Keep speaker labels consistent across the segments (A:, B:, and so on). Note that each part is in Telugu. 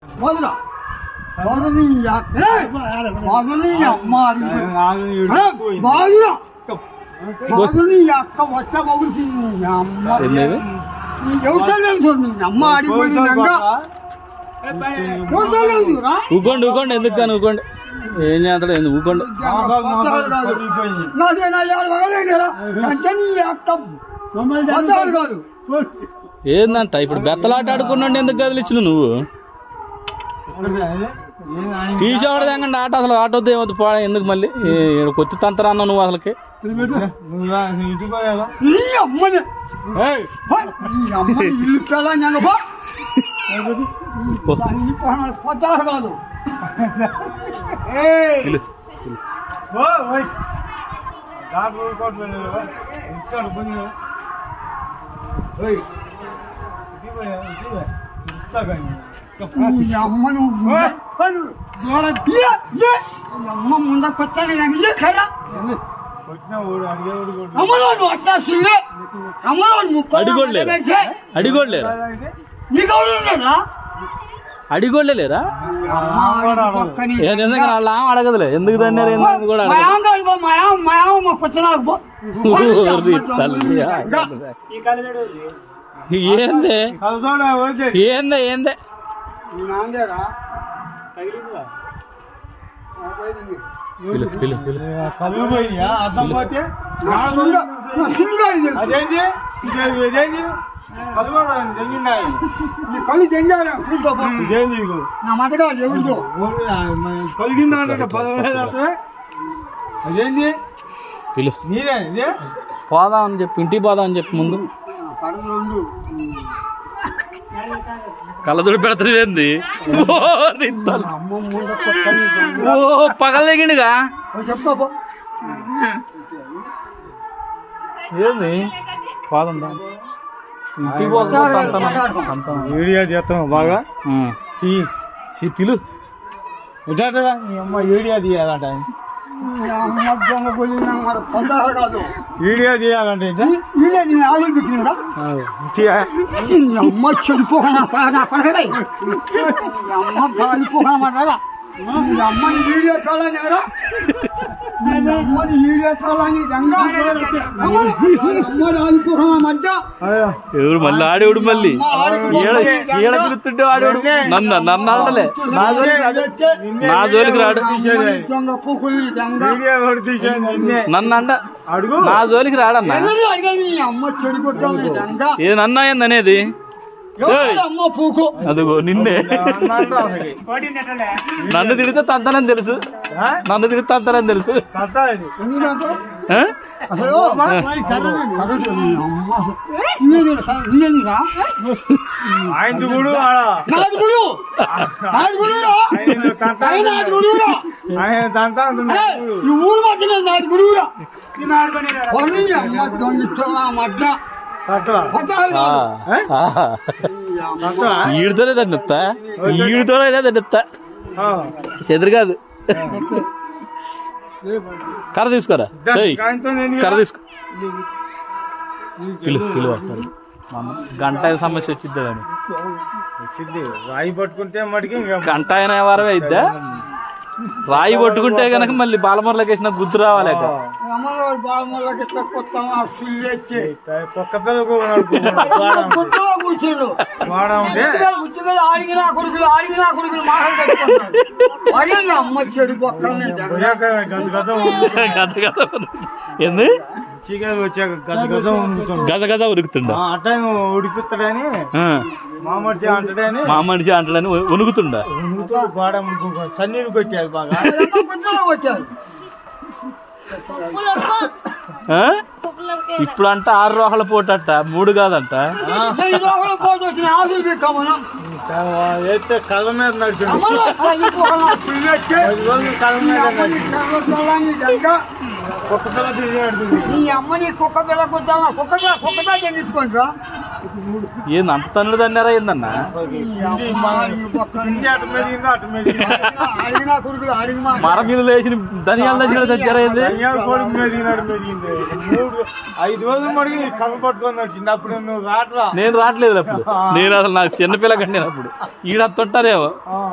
A: వదరా వదని వదని అమ్మ బాగురా వదని అక్క వచ్చ బగులుతుంది అమ్మ
B: ఏంది
A: ఎవరితో లేదు నీ అమ్మ ఆడిపోయిందంక ఎవరితో లేదురా
B: ఊకోండి ఊకోండి ఎందుకు కానీ ఊకోండి ఏం చేస్తాడు ఎందుకు ఊకోండి
A: నాదే నా యారు వగలేదురా కంచని అక్క పద్దాలు కాదు
B: ఏందంట ఇప్పుడు బెత్తలాట ఆడుకున్నాండి ఎందుకు కదిలిచ్చిన నువ్వు తీసేవాడదేంగండి ఆట అసలు ఆట వద్దు ఏమొద్దు పోవడం ఎందుకు మళ్ళీ ఈడ కొత్త తంత్ర అన్నావు నువ్వు అసలుకి
A: నీ అమ్మని హై, నీ అమ్మని ఇల్లు చాలా పో
B: పో.
A: అన్ని పనులు పద్దాలు కాదు
B: పిలు.
A: నీ అమ్మ నువ్వు దూరం ఏ, ఏ. నీ అమ్మ ముంద కొత్తది నాకు ఏ ఖరా అమ్మలో నువ్వు అట్టా సుల్లే అమ్మలో ముప్పై
B: అడిగోళ్ళేరా అడిగోళ్ళేరా
A: నీకు ఎవరు ఉన్నారా
B: అడిగోళ్ళే లేరా
A: పక్కని
B: ఏ నిజంగా వాళ్ళ ఆమె అడగదులే ఎందుకు తన్నారు ఎందుకు కూడా
A: మా
B: అడగదు
A: ఆమె కాదు బా, మా ఆమె మా ఆమె మా కొత్త నాకు పో.
B: ఓరి తల్లి. ఏందే ఏందే ఏందే
A: నీ నాన్నదేరా?
B: పిలు పిలు పిలు
A: నా సుల్లుగా- నా సుల్లుగా ఇది.
C: అదేంటి ఇదే- ఇదేంటి కలుగోడు తెంగిండాయి
A: నీ కళ్ళు తెంగారా చూసుకో పో.
C: ఇదేంటి నీకు
A: నా మతగాడు ఎవరిదో
C: కలిగిందా అంటే పదవేలు అంటే అదేంటి
B: పిలు
C: నీదే ఇదే
B: పోదాం అని చెప్పి ఇంటికి పోదాం అని చెప్పి ముందు
A: పడదు రెండు
B: కళ్ళజోడు పెడతారు ఏంది ఓరి తల్లి.
A: అమ్మ ముంద కొత్తని
B: ఓ పగల దిగిండుగా
A: చెప్పుకో పో.
B: ఏంది పోదాం దా. ఇంటికి పోదాం తంతన. తంతన.
C: వీడియో చేస్తాం బాగా
B: ఆ.
C: తీ
B: సి పిలు
C: ఎట్లా నీ అమ్మ వీడియో తీయాలంట
A: నీ అమ్మ దొంగ గొల్లినా మరి పద్దాలు కాదు
C: వీడియో తీయాలంటే ఏంటి?
A: వీళ్ళే నీ ఆవులు పెట్టినాడా
C: తీయ.
A: నీ అమ్మ చెడిపోకనా నా పడగడై నీ అమ్మ గాలిపోకనమాటారా నీ అమ్మని వీడియో చాలని నీ అమ్మని వీడియో చాలని రంగా అమ్మ రాలిపోకనా మధ్య
C: అయ్యో.
B: ఎవరు మళ్ళీ ఆడేవుడు మళ్ళీ ఈడ ఈడ తిరుగుతుంటే ఆడేవుడు నన్ను నన్ను ఆడలే నా జోలికి రాడు నా జోలికి రాడు
A: దొంగ పూకుల్ని దంగ
C: వీడియో కూడా తీసాను నిన్నే
B: నన్ను అంట
C: అడుగు
B: నా జోలికి రాడన్నా
A: ఎదురు అడిగాను నీ అమ్మ చెడిపోతావు నీ దంగ
B: ఇది నన్ను అయింది అనేది
A: ఎవరు అమ్మ పూకు
B: అదిగో నిన్నే
C: అన్నాడు అసలు.
B: నన్ను తిడితే తంతనని తెలుసు
C: ఆ?
B: నన్ను తిడితే తంతనని తెలుసు
C: తాత ఇది.
A: ఎందుకు అంటారు?
B: ఆ?
A: అసలు కర్రదు నీ అమ్మ అసలు. ఇవేదిరా, ఇవేదిరా?
C: ఆయనది కూడా ఆడ.
A: నాది గుడు నాది గుడురా
C: ఆయన తంత
A: ఆయన నాది గుడురా
C: ఆయన తంత అంటున్నాడు.
A: ఏయ్, ఈ ఊరు మధ్యలో నాది గుడురా కొన్ని అమ్మ దొంగిస్తున్నా మధ్య
C: తంత.
A: పద్దాలు
B: ఆ.
A: కాదు.
B: ఆ.
A: ఈ అమ్మ
C: తంత.
B: ఈడుతోనే దండుతా ఈడుతోనే దండుతా
C: ఆ.
B: చెదురు కాదు కర్ర తీసుకోరా ఏయ్,
C: ఆయనతో నేను
B: కర్ర తీసుకో పిలు పిలువ సరే గంట అయిన సమస్య వచ్చిద్దా అని
C: వచ్చింది రాయి పట్టుకుంటే మటుకి ఇంకా
B: గంట అయిన వారమే అయిద్దా రాయి పట్టుకుంటే గనక మళ్ళీ బాలమరలోకి వేసిన గుర్తు రావాలి అక్కడ.
A: అమ్మగారు బాలమల్లకి ఇట్లా కొత్త సుల్లేచ్చి
C: పక్క పిల్లలకు
A: కొత్తగా కూర్చోడు
C: వాడ ఉంటే
A: గుర్తు మీద ఆడిగినా కొడుకులు ఆడిగినా కొడుకులు మాట్లాడుకుంటున్నారు అడిగి అమ్మ చెడు పక్కనే
C: పోయాక గజ గజ
B: గద గద ఎందు
C: చీకటి వచ్చాక గజ గజ ఉనుకుతాడు.
B: గజ గజ ఉరుకుతుండ
C: ఆ అట్ట ఉడిపిస్తాడని మామడిచి అంటాడని
B: మా మనిషి అంటలని ఉనుకుతుండ
C: ఉనుకుతూ గోడ మునుకు సన్నీరు కొట్టారు బాగా
A: గుర్తులో వచ్చారు
B: ఆ? ఇప్పుడు అంట ఆరు రోహల పోటట మూడు కాదంట
A: ఈ లోపల పోటీ వచ్చిన ఆశలు పెట్టుకోమను
C: అయితే కళ్ళ మీద నడిచింది
A: అమ్మలో తల్లిపోకనా సుల్లేచ్చి
C: పది రోజులు కళ్ళ
A: నీ
C: మీద
A: అమ్మని
C: నడిచింది
A: కర్రతల్లాన్ని జంగ
C: ఒక్క పిల్ల తీసి నడుతుంది
A: నీ అమ్మని కుక్క పిల్ల కుద్దామా కుక్క పిల్ల కుక్క పిల్ల చెందించుకుంటారా
B: ఏంది అంత తన్నుడు తన్నారా ఏందన్నా
C: ఇంటి అటు మెదిగిందో అటు మెదిగింది
A: అడిగినా కొడుకులు అడిగి మాట
B: మరం మీద లేచిన ధనియాలు తగ్గిన చచ్చారా ఏంది
C: ధనియాల కొడుకు మెదిగినాడు మెదిగింది మూడు ఐదు రోజులు మడిగి కథ పట్టుకొని వచ్చింది అప్పుడు నువ్వు రాట్లా
B: నేను రావట్లేదు అప్పుడు నేను అసలు నాకు చిన్నపిల్ల కంటే అప్పుడు ఈడంతుంటారేమో
C: ఆ.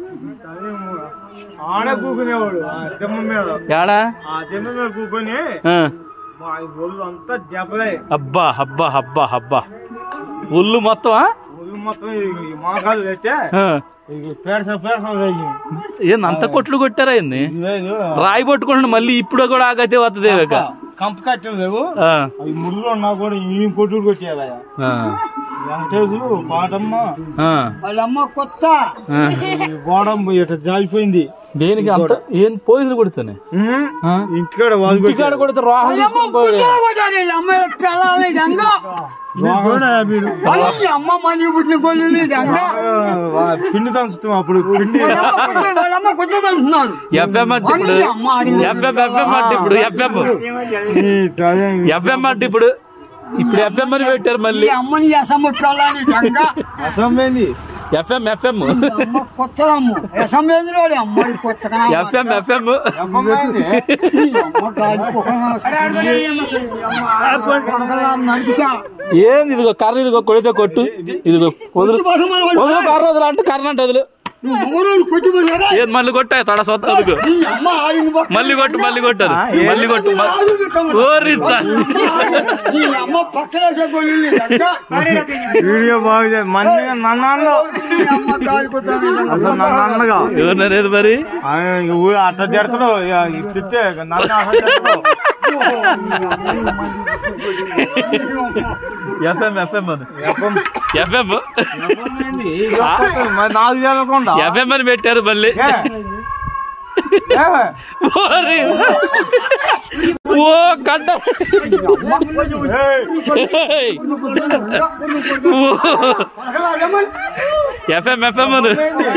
C: ఆడ కూకునేవాడు ఆ దిమ్మ మీద
B: యాడా
C: ఆ దిమ్మ మీద కూకొని
B: ఆ.
C: మా ఒళ్ళు అంతా దెబ్బలే
B: అబ్బా అబ్బా అబ్బా అబ్బా ఒళ్ళు మొత్తమా
C: ఒళ్ళు మొత్తం ఈ మోకాలు వేస్తే
B: ఆ.
C: ఇది పేడస పేడస వేసి
B: ఏంది అంత కొట్లు కొట్టారా ఏంది
C: లేదు
B: రాయి పట్టుకుంటే మళ్ళీ ఇప్పుడు కూడా ఆగతే వస్తుంది ఇక.
C: కంప కట్టలు లేవు
B: ఆ
C: అవి ముళ్ళు ఉన్నా కూడా ఈ కొట్టుడు కొట్టేయాలి
B: ఆ.
C: వెంకటేశు బాటమ్మ
B: ఆ.
A: వాళ్ళమ్మ కొత్త
B: ఆ.
C: ఈ గోడమ్మ ఇట్లా జారిపోయింది
B: దేనికి అంత ఏం పోలీసులు కొడుతానే ఆ?
C: ఇంటికాడ వాళ్ళు
B: ఇంటికాడ కొడితే రోహం తీసుకొని పోయాడు.
A: అమ్మాయి పిల్లలు ఇదంగా వాళ్ళ అమ్మ మంది పుట్టిన కొల్లు ఇదంగా
C: పిండి తంచుతాం అప్పుడు పిండి
A: వాళ్ళమ్మ కొత్త అంటున్నారు
B: ఎఫ్ఎం అంటే ఇప్పుడు
A: అమ్మ అడిగింది.
B: ఎఫ్ఎం ఎఫ్ఎం అంటే ఇప్పుడు ఎఫ్ఎం ఎఫ్ఎం అంటే ఇప్పుడు ఇప్పుడు ఎఫ్ఎం అని పెట్టారు
A: ఈ
B: మళ్ళీ
A: అమ్మని ఎసమ్మ పిల్లని ఇదంగా
C: అసమైంది
B: ఎఫ్ఎం ఎఫ్ఎం
A: అమ్మ కొత్తదమ్మ ఎసమ్మేంద్రోడి అమ్మాయి కొత్తగా
B: ఎఫ్ఎం ఎఫ్ఎం
C: అసమైంది
A: అమ్మ గాలి పొగలా నడిపితా
B: ఏంది ఇదిగో కర్ర ఇదిగో కొడితే కొట్టు ఇదిగో వదులు వదులు కర్ర వదులు అంటే కర్ర అంటే వదులు
A: నువ్వు మూడు కొట్టి పోయారా
B: ఏది మళ్ళీ కొట్టాయి తొడ సొత్త అదుగు
A: ఈ అమ్మ ఆడిన పక్క
B: మళ్ళీ కొట్టు మళ్ళీ కొట్టారు మళ్ళీ కొట్టు మ- ఓరిచ్చా
A: ఈ అమ్మ పక్కలేసే గొల్లు ఇదంగా
C: వీడియో బాగా మన్నగా నన్ను
A: ఈ అమ్మ గాలి కొత్త
C: అసలు నన్ను అన్నగా
B: ఎవరిననేది మరి
C: ఆయన ఇక ఊ- అట్లా జడతాడు తిట్టే నన్ను అసలు తిడతాడు.
B: ఎఫ్ఎం ఎఫ్ఎం అని ఎఫ్ఎం
C: అసమైంది. ఇది ఒక్కటే, మరి నాకు చదవకుండా
B: ఎఫ్ఎం అని పెట్టారు మళ్ళీ
C: ఏ? ఏ?
B: ఓరి. ఓ గడ్డ
C: ఏయ్,
B: ఎఫ్ఎం ఎఫ్ఎం అని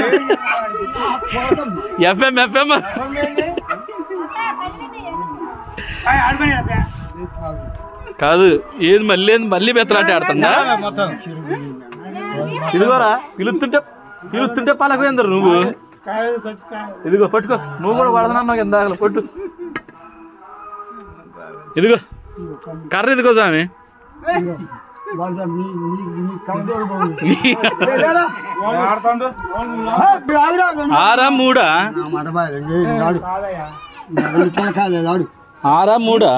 B: ఎఫ్ఎం ఎఫ్ఎం కాదు ఏది మళ్ళీ ఏంది మళ్ళీ బెత్తలాట ఆడుతుందా
C: మొత్తం
B: ఇదిగోరా పిలుస్తుంటే పిలుస్తుంటే పలకవేందరు నువ్వు ఇదిగో పట్టుకో నువ్వు కూడా పడదన్నావు ఇందాక పట్టు ఇదిగో కర్ర ఇదిగో స్వామి
C: ఆడుతాడు
B: ఆరా మూడా ఆరా మూడా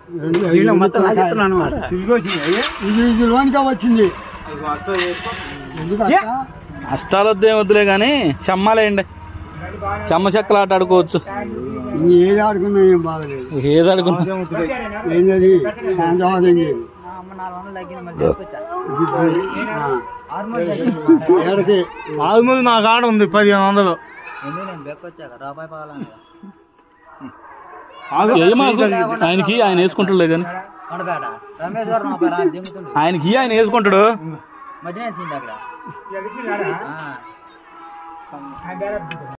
C: తిరిగి వచ్చింది
A: లోనిగా వచ్చింది
C: మొత్తం
A: ఎందుకు
B: అష్టాలు వద్దేం వద్దులే కానీ చెమ్మాలేయండి చెమ్మ చెక్కలు ఆట ఆడుకోవచ్చు
A: ఏది ఆడుకున్నా ఏం బాగలేదు
B: ఏది ఆడుకున్నా
A: ఏంటది శాంతవాదండి ఏడకి
C: ఆల్మూలు నాకు ఆడ ఉంది పదిహేను వందలు
B: ఏ మాకు ఆయనకి ఆయన వేసుకుంటాడులే కానీ
D: రమేష్ గారు నా పేరు ఆయన దింగుతుండు
B: ఆయనకి ఆయన వేసుకుంటాడు
D: మధ్యనే వచ్చింది అక్కడ ఆ.